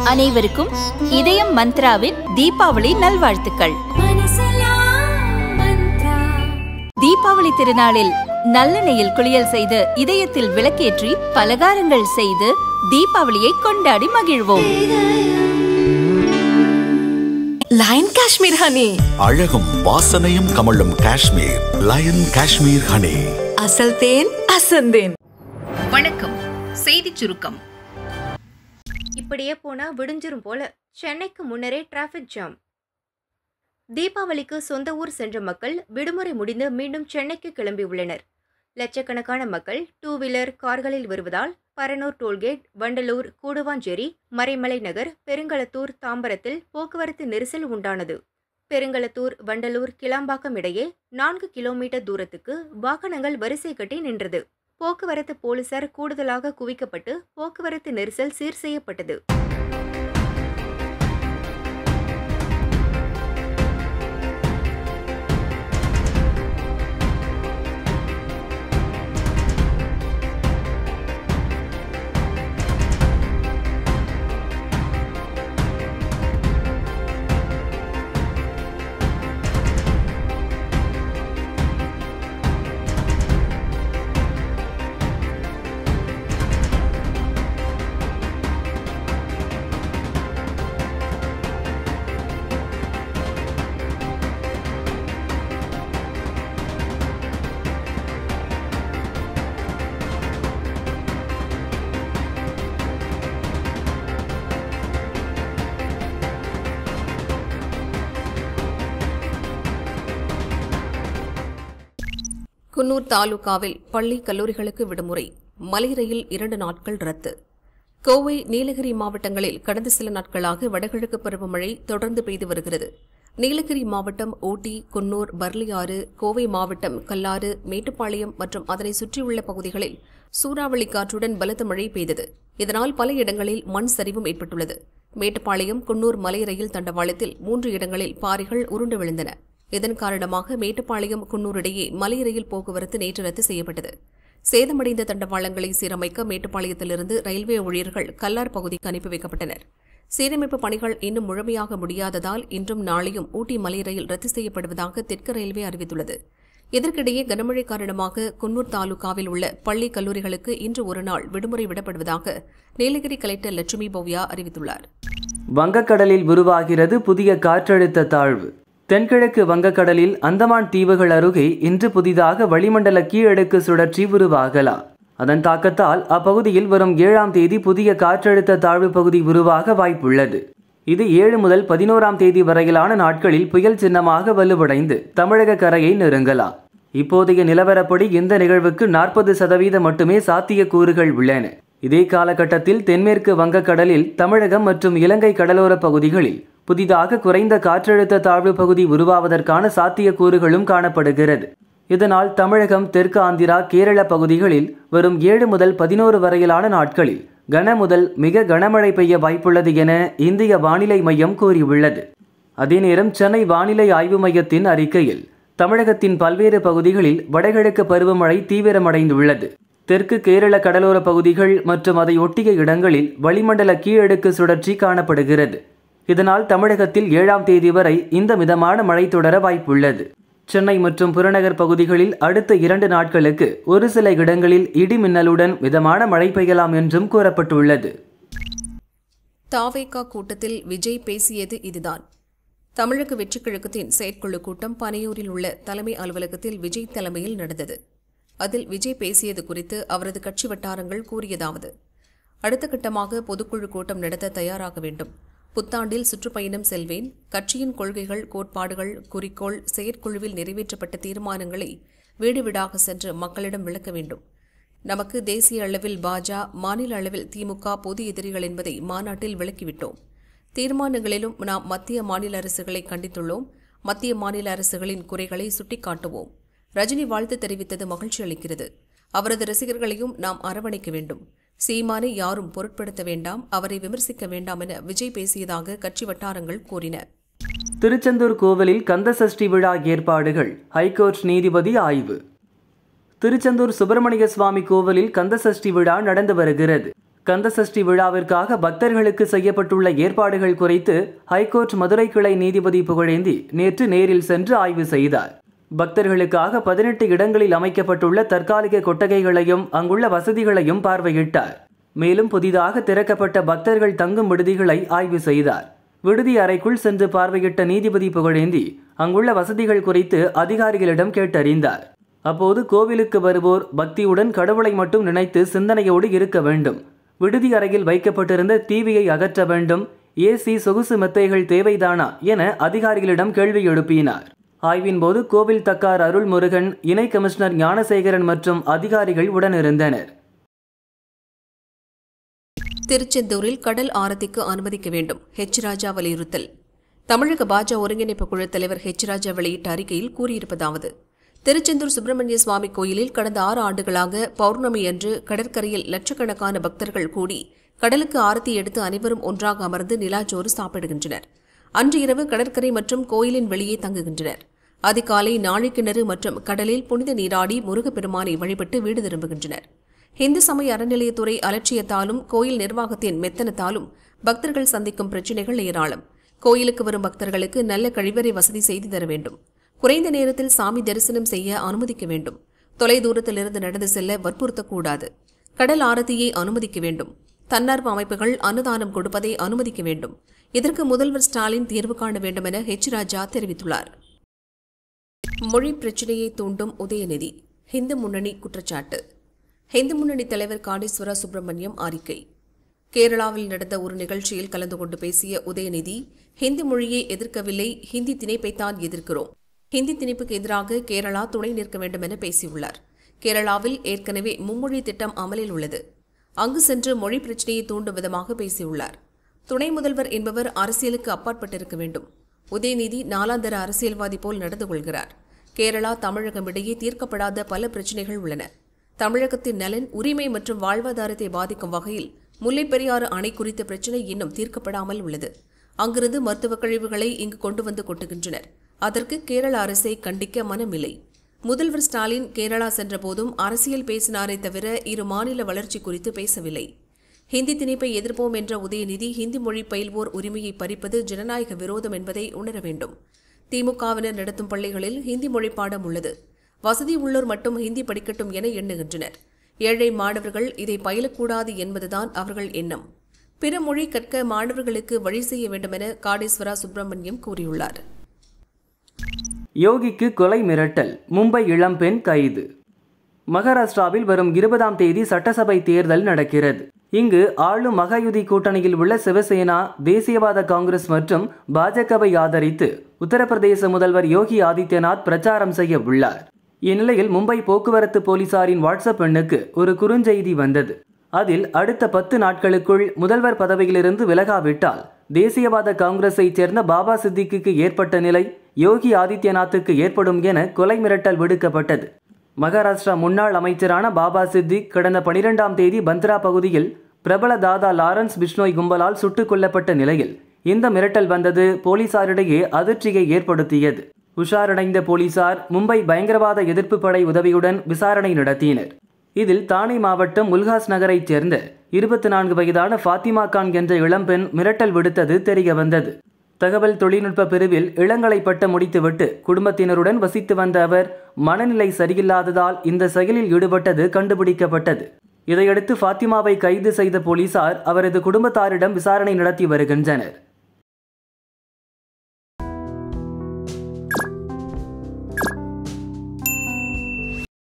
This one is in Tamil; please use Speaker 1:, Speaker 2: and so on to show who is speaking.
Speaker 1: அனைவருக்கும் இதயம் மந்த்ராவின் தீபாவளி நல்வாழ்த்துக்கள் தீபாவளி திருநாளில் நல்லெண்ணெயில் குளியல் செய்து இதயத்தில் விளக்கேற்றி பலகாரங்கள் செய்து தீபாவளியை கொண்டாடி மகிழ்வோம்
Speaker 2: லயன் காஷ்மீர் ஹனி
Speaker 3: அழகும் வாசனையும் கமழும் காஷ்மீர் லயன் காஷ்மீர் ஹனி
Speaker 2: அசல் தேன் அசந்தேன்
Speaker 4: வணக்கம் செய்திச் சுருக்கம்
Speaker 5: இப்படியே போனா விடிஞ்சிரும் போல சென்னைக்கு முன்னரே டிராஃபிக் ஜாம் தீபாவளிக்கு சொந்த ஊர் சென்ற மக்கள் விடுமுறை முடிந்து மீண்டும் சென்னைக்கு கிளம்பியுள்ளனர் லட்சக்கணக்கான மக்கள் டூ வீலர் கார்களில் வருவதால் பரனூர் டோல்கேட் வண்டலூர் கூடுவாஞ்சேரி மறைமலை நகர் பெருங்களத்தூர் தாம்பரத்தில் போக்குவரத்து நெரிசல் உண்டானது பெருங்களத்தூர் வண்டலூர் கிளாம்பாக்கம் இடையே நான்கு கிலோமீட்டர் தூரத்துக்கு வாகனங்கள் வரிசை கட்டி நின்றது போக்குவரத்து போலீசார் கூடுதலாக குவிக்கப்பட்டு போக்குவரத்து நெரிசல் சீர் செய்யப்பட்டது
Speaker 2: குன்னூர் தாலுகாவில் பள்ளி கல்லூரிகளுக்கு விடுமுறை மலை ரயில் இரண்டு நாட்கள் ரத்து கோவை நீலகிரி மாவட்டங்களில் கடந்த சில நாட்களாக வடகிழக்கு பருவமழை தொடர்ந்து பெய்து வருகிறது நீலகிரி மாவட்டம் ஊட்டி குன்னூர் பர்லியாறு கோவை மாவட்டம் கல்லாறு மேட்டுப்பாளையம் மற்றும் அதனை சுற்றியுள்ள பகுதிகளில் சூறாவளி காற்றுடன் பலத்த மழை பெய்தது இதனால் பல இடங்களில் மண் சரிவும் ஏற்பட்டுள்ளது மேட்டுப்பாளையம் குன்னூர் மலை ரயில் தண்டவாளத்தில் மூன்று இடங்களில் பாறைகள் உருண்டு விழுந்தன இதன் காரணமாக மேட்டுப்பாளையம் குன்னூர் இடையே மலை ரயில் போக்குவரத்து நேற்று ரத்து செய்யப்பட்டது சேதமடைந்த தண்டவாளங்களை சீரமைக்க மேட்டுப்பாளையத்திலிருந்து ரயில்வே ஊழியர்கள் கல்லார் பகுதிக்கு அனுப்பி வைக்கப்பட்டனர் சீரமைப்பு பணிகள் இன்னும் முழுமையாக முடியாததால் இன்றும் நாளையும் ஊட்டி மலை ரயில் ரத்து செய்யப்படுவதாக தெற்கு ரயில்வே அறிவித்துள்ளது இதற்கிடையே கனமழை காரணமாக குன்னூர் தாலுகாவில் உள்ள பள்ளி கல்லூரிகளுக்கு இன்று ஒருநாள் விடுமுறை விடப்படுவதாக நீலகிரி கலெக்டர் லட்சுமி பவ்யா அறிவித்துள்ளார்
Speaker 6: வங்கக்கடலில் உருவாகிறது புதிய காற்றழுத்த தாழ்வு தென்கிழக்கு வங்கக்கடலில் அந்தமான் தீவுகள் அருகே இன்று புதிதாக வளிமண்டல கீழடுக்கு சுழற்சி உருவாகலாம் அதன் தாக்கத்தால் அப்பகுதியில் வரும் ஏழாம் தேதி புதிய காற்றழுத்த தாழ்வு பகுதி உருவாக வாய்ப்புள்ளது இது ஏழு முதல் பதினோராம் தேதி வரையிலான நாட்களில் புயல் சின்னமாக வலுவடைந்து தமிழக கரையை நெருங்கலாம் இப்போதைய நிலவரப்படி இந்த நிகழ்வுக்கு நாற்பது சதவீதம் மட்டுமே சாத்தியக்கூறுகள் உள்ளன இதே காலகட்டத்தில் தென்மேற்கு வங்கக்கடலில் தமிழகம் மற்றும் இலங்கை கடலோர பகுதிகளில் புதிதாக குறைந்த காற்றழுத்த தாழ்வு பகுதி உருவாவதற்கான சாத்தியக்கூறுகளும் காணப்படுகிறது இதனால் தமிழகம் தெற்கு ஆந்திரா கேரள பகுதிகளில் வரும் ஏழு முதல் பதினோரு வரையிலான நாட்களில் கன முதல் மிக கனமழை பெய்ய வாய்ப்புள்ளது என இந்திய வானிலை மையம் கூறியுள்ளது அதே நேரம் சென்னை வானிலை ஆய்வு மையத்தின் அறிக்கையில் தமிழகத்தின் பல்வேறு பகுதிகளில் வடகிழக்கு பருவமழை தீவிரமடைந்துள்ளது தெற்கு கேரள கடலோர பகுதிகள் மற்றும் அதை ஒட்டிய இடங்களில் வளிமண்டல கீழடுக்கு சுழற்சி காணப்படுகிறது இதனால் தமிழகத்தில் ஏழாம் தேதி வரை இந்த மிதமான மழை தொடர வாய்ப்புள்ளது சென்னை மற்றும் புறநகர் பகுதிகளில் அடுத்த இரண்டு நாட்களுக்கு ஒரு சில இடங்களில் இடி மின்னலுடன் மிதமான மழை பெய்யலாம் என்றும் கூறப்பட்டுள்ளது
Speaker 2: தாவேகா கூட்டத்தில் விஜய் பேசியது இதுதான் தமிழக வெற்றிக் கழகத்தின் செயற்குழு கூட்டம் பனையூரில் உள்ள தலைமை அலுவலகத்தில் விஜய் தலைமையில் நடந்தது அதில் விஜய் பேசியது குறித்து அவரது கட்சி வட்டாரங்கள் கூறியதாவது அடுத்த கட்டமாக பொதுக்குழு கூட்டம் நடத்த தயாராக வேண்டும் புத்தாண்டில் சுற்றுப்பயணம் செல்வேன் கட்சியின் கொள்கைகள் கோட்பாடுகள் குறிக்கோள் செயற்குழுவில் நிறைவேற்றப்பட்ட தீர்மானங்களை வீடு வீடாக சென்று மக்களிடம் விளக்க வேண்டும் நமக்கு தேசிய அளவில் பாஜ மாநில அளவில் திமுக பொது எதிரிகள் என்பதை மாநாட்டில் விளக்கிவிட்டோம் தீர்மானங்களிலும் நாம் மத்திய மாநில அரசுகளை கண்டித்துள்ளோம் மத்திய மாநில அரசுகளின் குறைகளை சுட்டிக்காட்டுவோம் ரஜினி வாழ்த்து தெரிவித்தது மகிழ்ச்சி அளிக்கிறது அவரது ரசிகர்களையும் நாம் அரவணைக்க வேண்டும் சீமானை யாரும் பொருட்படுத்த வேண்டாம் அவரை விமர்சிக்க வேண்டாம் என விஜய் பேசியதாக கட்சி வட்டாரங்கள் கூறின
Speaker 6: திருச்செந்தூர் கோவிலில் கந்தசஷ்டி விழா ஏற்பாடுகள் ஹைகோர்ட் நீதிபதி ஆய்வு திருச்செந்தூர் சுப்பிரமணிய சுவாமி கோவிலில் கந்தசஷ்டி விழா நடந்து வருகிறது கந்தசஷ்டி விழாவிற்காக பக்தர்களுக்கு செய்யப்பட்டுள்ள ஏற்பாடுகள் குறித்து ஹைகோர்ட் மதுரை கிளை நீதிபதி புகழேந்தி நேற்று நேரில் சென்று ஆய்வு செய்தார் பக்தர்களுக்காக பதினெட்டு இடங்களில் அமைக்கப்பட்டுள்ள தற்காலிக கொட்டகைகளையும் அங்குள்ள வசதிகளையும் பார்வையிட்டார் மேலும் புதிதாக திறக்கப்பட்ட பக்தர்கள் தங்கும் விடுதிகளை ஆய்வு செய்தார் விடுதி அறைக்குள் சென்று பார்வையிட்ட நீதிபதி புகழேந்தி அங்குள்ள வசதிகள் குறித்து அதிகாரிகளிடம் கேட்டறிந்தார் அப்போது கோவிலுக்கு வருவோர் பக்தியுடன் கடவுளை மட்டும் நினைத்து சிந்தனையோடு இருக்க வேண்டும் விடுதி அறையில் வைக்கப்பட்டிருந்த டிவியை அகற்ற வேண்டும் ஏசி சொகுசு மெத்தைகள் தேவைதானா என அதிகாரிகளிடம் கேள்வி எழுப்பினார் ஆய்வின் போது கோவில் தக்கார் அருள்முருகன் இணை கமிஷனர் ஞானசேகரன் மற்றும் அதிகாரிகள் உடனிருந்தனர்
Speaker 2: திருச்செந்தூரில் கடல் ஆரத்திக்கு அனுமதிக்க வேண்டும் ஹெச் ராஜா வலியுறுத்தல் தமிழக பாஜ ஒருங்கிணைப்பு குழு தலைவர் ஹெச் ராஜா வெளியிட்ட அறிக்கையில் கூறியிருப்பதாவது திருச்செந்தூர் சுப்பிரமணிய சுவாமி கோயிலில் கடந்த ஆறு ஆண்டுகளாக பௌர்ணமி அன்று கடற்கரையில் லட்சக்கணக்கான பக்தர்கள் கூடி கடலுக்கு ஆரத்தி எடுத்து அனைவரும் ஒன்றாக அமர்ந்து நிலாச்சோறு சாப்பிடுகின்றனர் அன்று இரவு கடற்கரை மற்றும் கோயிலின் வெளியே தங்குகின்றனர் அதிகாலை நாழிக்கிணறு மற்றும் கடலில் புனித நீராடி முருகப்பெருமானை வழிபட்டு வீடு திரும்புகின்றனர் இந்து சமய அறநிலையத்துறை அலட்சியத்தாலும் கோயில் நிர்வாகத்தின் மெத்தனத்தாலும் பக்தர்கள் சந்திக்கும் பிரச்சினைகள் ஏராளம் கோயிலுக்கு வரும் பக்தர்களுக்கு நல்ல கழிவறை வசதி செய்து தர வேண்டும் குறைந்த நேரத்தில் சாமி தரிசனம் செய்ய அனுமதிக்க வேண்டும் தொலைதூரத்திலிருந்து நடந்து செல்ல வற்புறுத்தக்கூடாது கடல் ஆரத்தியை அனுமதிக்க வேண்டும் தன்னார்வ அமைப்புகள் அன்னதானம் கொடுப்பதை அனுமதிக்க வேண்டும் இதற்கு முதல்வர் ஸ்டாலின் தீர்வு காண வேண்டும் என ஹெச் ராஜா தெரிவித்துள்ளார் மொழி பிரச்சினையை தூண்டும் உதயநிதி ஹிந்து முன்னணி குற்றச்சாட்டு ஹிந்து முன்னணி தலைவர் காடேஸ்வரா சுப்பிரமணியம் அறிக்கை கேரளாவில் நடந்த ஒரு நிகழ்ச்சியில் கலந்து கொண்டு பேசிய உதயநிதி ஹிந்தி மொழியை எதிர்க்கவில்லை ஹிந்தி திணைப்பைத்தான் எதிர்க்கிறோம் ஹிந்தி திணிப்புக்கு எதிராக கேரளா துணை நிற்க வேண்டும் என பேசியுள்ளார் கேரளாவில் ஏற்கனவே மும்மொழி திட்டம் அமலில் உள்ளது அங்கு சென்று மொழி பிரச்சினையை தூண்டும் விதமாக பேசியுள்ளார் துணை முதல்வர் என்பவர் அரசியலுக்கு அப்பாற்பட்டிருக்க வேண்டும் உதயநிதி நாலாந்தர அரசியல்வாதி போல் நடந்து கொள்கிறார் கேரளா தமிழகம் இடையே தீர்க்கப்படாத பல பிரச்சினைகள் உள்ளன தமிழகத்தின் நலன் உரிமை மற்றும் வாழ்வாதாரத்தை பாதிக்கும் வகையில் முல்லைப் பெரியாறு அணை குறித்த பிரச்சினை இன்னும் தீர்க்கப்படாமல் உள்ளது அங்கிருந்து மருத்துவக் கழிவுகளை இங்கு கொண்டு வந்து கொட்டுகின்றனர் அதற்கு கேரள அரசை கண்டிக்க மனமில்லை முதல்வர் ஸ்டாலின் கேரளா சென்றபோதும் அரசியல் பேசினாரே தவிர இரு மாநில வளர்ச்சி குறித்து பேசவில்லை ஹிந்தி திணிப்பை எதிர்ப்போம் என்ற உதயநிதி ஹிந்தி மொழி பயில்வோர் உரிமையை பறிப்பது ஜனநாயக விரோதம் என்பதை உணர வேண்டும் திமுகவினர் நடத்தும் பள்ளிகளில் ஹிந்தி மொழி பாடம் உள்ளது வசதி உள்ளோர் மட்டும் ஹிந்தி படிக்கட்டும் என எண்ணுகின்றனர் ஏழை மாணவர்கள் இதை பயிலக்கூடாது என்பதுதான் அவர்கள் எண்ணம் பிற மொழி கற்க மாணவர்களுக்கு வழி செய்ய வேண்டுமென காடேஸ்வரா சுப்பிரமணியம் கூறியுள்ளார்
Speaker 6: யோகிக்கு கொலை மிரட்டல் மும்பை இளம்பெண் கைது மகாராஷ்டிராவில் வரும் இருபதாம் தேதி சட்டசபை தேர்தல் நடக்கிறது இங்கு ஆளும் மகாயுதி கூட்டணியில் உள்ள சிவசேனா தேசியவாத காங்கிரஸ் மற்றும் பாஜகவை ஆதரித்து உத்தரப்பிரதேச முதல்வர் யோகி ஆதித்யநாத் பிரச்சாரம் செய்ய உள்ளார் இந்நிலையில் மும்பை போக்குவரத்து போலீசாரின் வாட்ஸ்அப் எண்ணுக்கு ஒரு குறுஞ்செய்தி வந்தது அதில் அடுத்த பத்து நாட்களுக்குள் முதல்வர் பதவியிலிருந்து விலகாவிட்டால் தேசியவாத காங்கிரஸைச் சேர்ந்த பாபா சித்திக்கு ஏற்பட்ட நிலை யோகி ஆதித்யநாத்துக்கு ஏற்படும் என கொலை மிரட்டல் விடுக்கப்பட்டது மகாராஷ்டிரா முன்னாள் அமைச்சரான பாபா சித்திக் கடந்த பனிரெண்டாம் தேதி பந்த்ரா பகுதியில் பிரபல தாதா லாரன்ஸ் பிஷ்னோய் கும்பலால் சுட்டுக் கொல்லப்பட்ட நிலையில் இந்த மிரட்டல் வந்தது போலீசாரிடையே அதிர்ச்சியை ஏற்படுத்தியது உஷாரடைந்த போலீசார் மும்பை பயங்கரவாத எதிர்ப்பு படை உதவியுடன் விசாரணை நடத்தினர் இதில் தானே மாவட்டம் உல்ஹாஸ் நகரைச் சேர்ந்த இருபத்தி நான்கு வயதான ஃபாத்திமா கான் என்ற இளம்பெண் மிரட்டல் விடுத்தது தெரிய வந்தது தகவல் தொழில்நுட்ப பிரிவில் இளங்கலை பட்டம் முடித்துவிட்டு குடும்பத்தினருடன் வசித்து வந்த அவர் மனநிலை சரியில்லாததால் இந்த செயலில் ஈடுபட்டது கண்டுபிடிக்கப்பட்டது இதையடுத்து ஃபாத்திமாவை கைது செய்த போலீசார் அவரது குடும்பத்தாரிடம் விசாரணை நடத்தி வருகின்றனர்